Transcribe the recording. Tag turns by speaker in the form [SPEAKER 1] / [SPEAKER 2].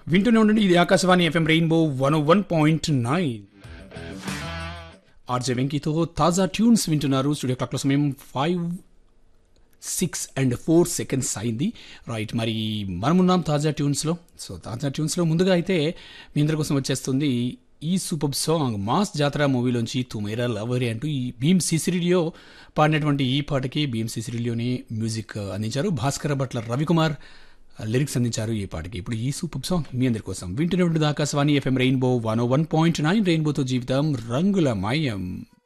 [SPEAKER 1] వింటూనే ఉండండి ఇది Akashvani FM rainbow one one point nine RJ వెంకీతో తాజా ట్యూన్స్ వింటున్నారు స్టూడియో క్లాక్లో సమయం five six and four seconds అయింది రైట్ మరి మనమున్నాం తాజా ట్యూన్స్లో సో తాజా ట్యూన్స్లో ముందుగా అయితే మీ అందరి కోసం వచ్చేస్తుంది ఈ సూపర్ సాంగ్ మాస్ జాతర మూవీలోంచి తుమేరా లవరి అంటూ ఈ భీమ్ సిసిరిడియో పాడినటువంటి ఈ పాటకి భీమ్ సిసిరిడియోని మ్యూజిక్ అందించారు భాస్కర భట్ల రవికుమార్ లిరిక్స్ అందించారు ఈ పాటకి ఇప్పుడు ఈ సూపర్ సాంగ్ మీ అందరి కోసం వింటున్నటువంటి Akashvani FM rainbow one one point nine రెయిన్బోతో జీవితం రంగుల మాయం